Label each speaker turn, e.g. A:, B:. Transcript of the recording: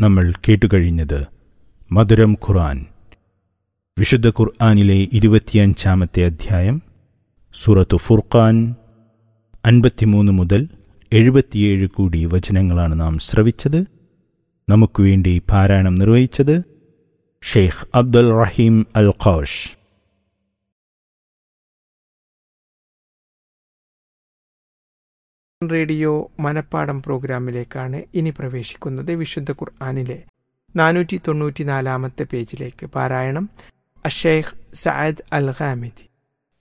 A: നമ്മൾ കേട്ടുകഴിഞ്ഞത് മധുരം ഖുർആൻ വിശുദ്ധ ഖുർആനിലെ ഇരുപത്തിയഞ്ചാമത്തെ അധ്യായം സൂറത്തു ഫുർഖാൻ അൻപത്തിമൂന്ന് മുതൽ എഴുപത്തിയേഴ് കൂടി വചനങ്ങളാണ് നാം ശ്രവിച്ചത് നമുക്ക് വേണ്ടി പാരായണം നിർവഹിച്ചത് Sheikh Abdul Rahim Al Khosh
B: radio മനപ്പാടം പ്രോഗ്രാമിലേക്കാണ് ഇനി പ്രവേശിക്കുന്നത് വിശുദ്ധ ഖുർആാനിലെ നാനൂറ്റി തൊണ്ണൂറ്റിനാലാമത്തെ പേജിലേക്ക് പാരായണം അഷേഖ് സയദ് അൽ ഖാമിദി